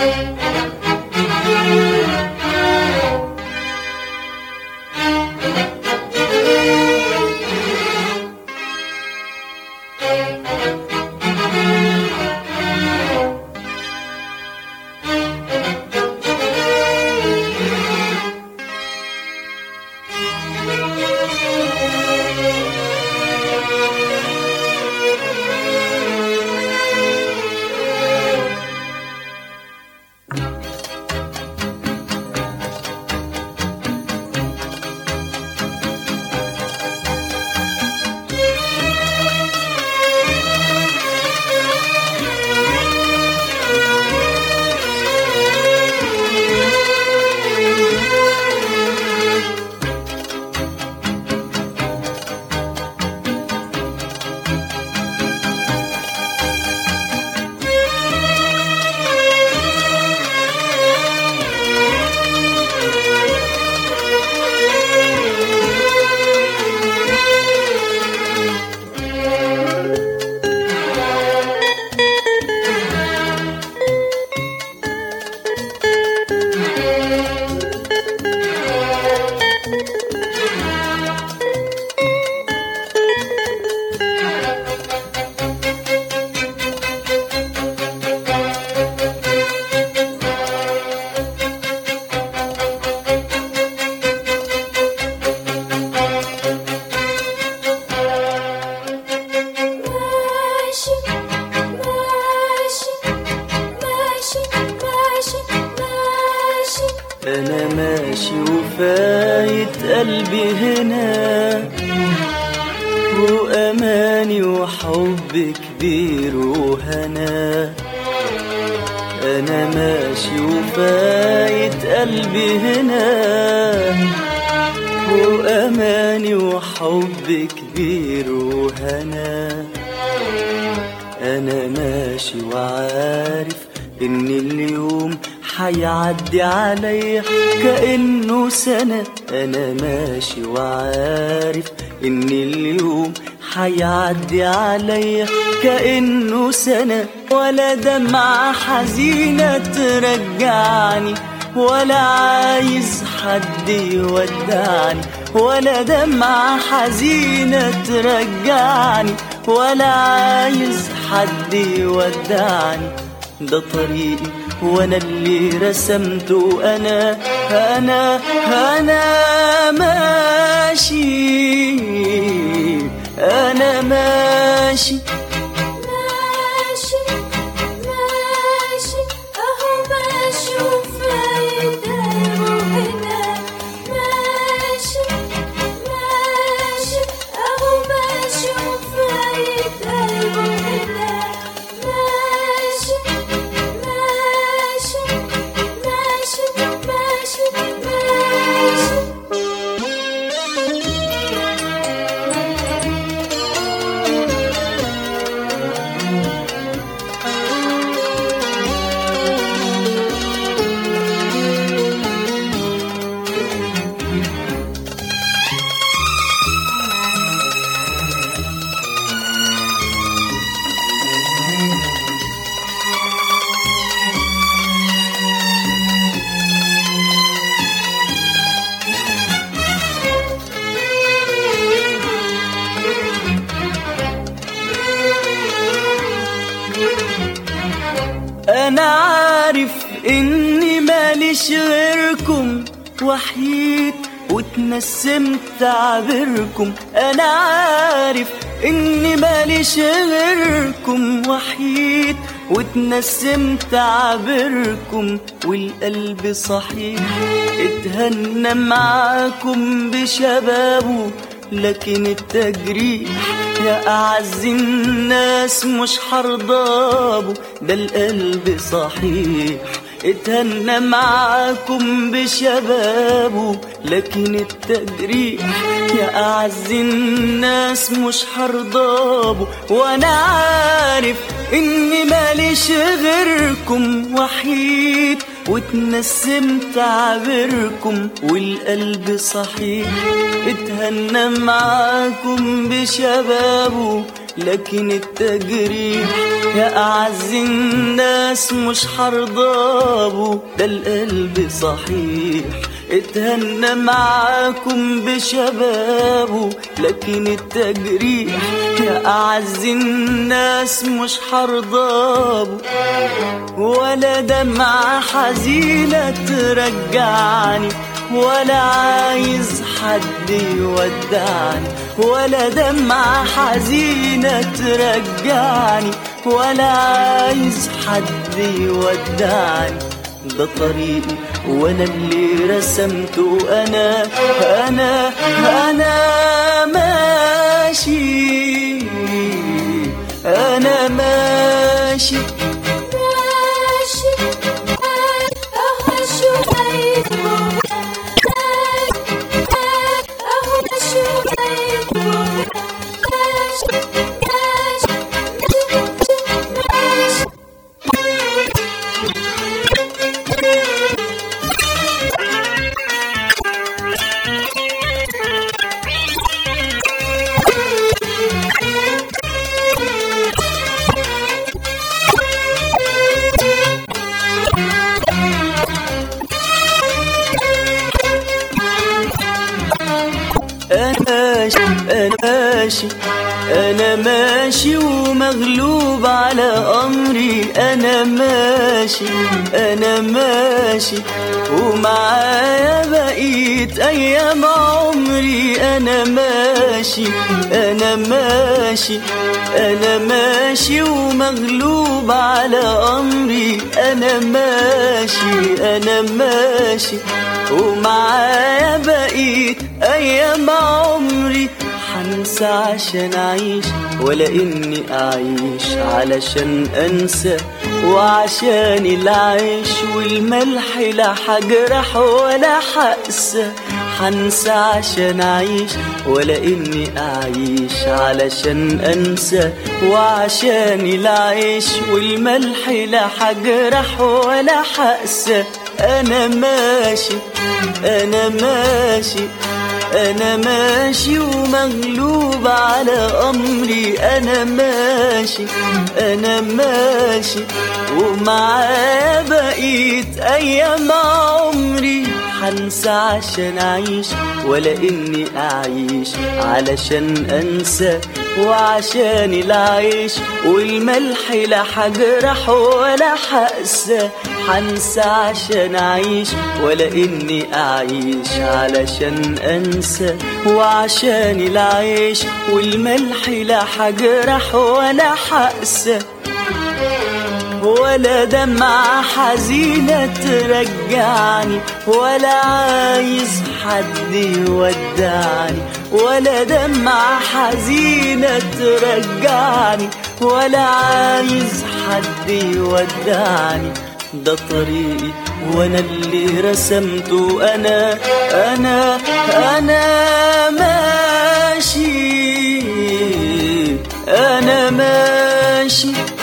ماشي ماشي ماشي ماشي ماشي انا ماشي وفايت قلبي هنا واماني وحب كبير وهنا انا ماشي وفايت قلبي هنا واماني وحب كبير وهنا انا ماشي وعارف ان اليوم حيعدي عليا كأنه سنة انا ماشي وعارف ان اليوم حيعدي عليا كأنه سنة ولا دمعة حزينة ترجعني ولا عايز حد يودعني ولا دمعة حزينة ترجعني ولا عايز حد يودعني ده طريقي وانا اللي رسمته انا انا انا ماشي انا ماشي ماشي ماشي اهو ماشي وفايدة وهنا ماشي ماشي اهو ماشي وفايدة وهنا ماشي ماشي ماشي ماشي ماشي انا عارف اني ماليش غيركم وحيد واتنسمت عبركم انا عارف اني ماليش غيركم وحيد واتنسمت عبركم والقلب صحيح اتهنى معاكم بشبابه لكن التجريح يا أعز الناس مش حرضابه ده القلب صحيح اتهنى معاكم بشبابه لكن التجريح يا أعز الناس مش حرضابه وأنا عارف إني ماليش غيركم وحيد واتنسمت عبركم والقلب صحيح اتهنى معاكم بشبابه لكن التجريح يا أعز الناس مش حرضابه ده القلب صحيح اتهنى معاكم بشبابه لكن التجريح يا أعز الناس مش حرضابه ولا دمعة حزينة ترجعني ولا عايز حد يودعني ولا دمعة حزينة ترجعني ولا عايز حد يودعني ده طريقي وانا اللي رسمته انا انا انا ماشي انا ماشي ماشي أهو شوية أهو شوية ماشي ماشي ماشي انا ماشي انا ماشي انا ماشي ومغلوب على امري انا ماشي انا ماشي ومعايا بقيت ايام عمري انا ماشي انا ماشي انا ماشي ومغلوب على امري انا ماشي انا ماشي ومعايا بقيت ايام عمري حنسى عشان اعيش ولا اني اعيش علشان انسى وعشان العيش والملح لا حجرح ولا حقسى حنسى عشان اعيش ولا اني اعيش علشان انسى وعشان العيش والملح لا حجرح ولا حقسى انا ماشي انا ماشي انا ماشي ومغلوب على امري انا ماشي انا ماشي ومعايا بقيت ايام عمري حنسى عشان اعيش ولا اني اعيش علشان انسى وعشان العيش والملح لا حجرح ولا حقسى حنسى عشان اعيش ولا اني اعيش علشان انسى وعشان العيش والملح لا حجرح ولا حقسى ولا دمعة حزينة ترجعني ولا عايز حد يودعني ولا دمعة حزينة ترجعني ولا عايز حد يودعني ده طريقي وانا اللي رسمته انا انا انا ماشي انا ماشي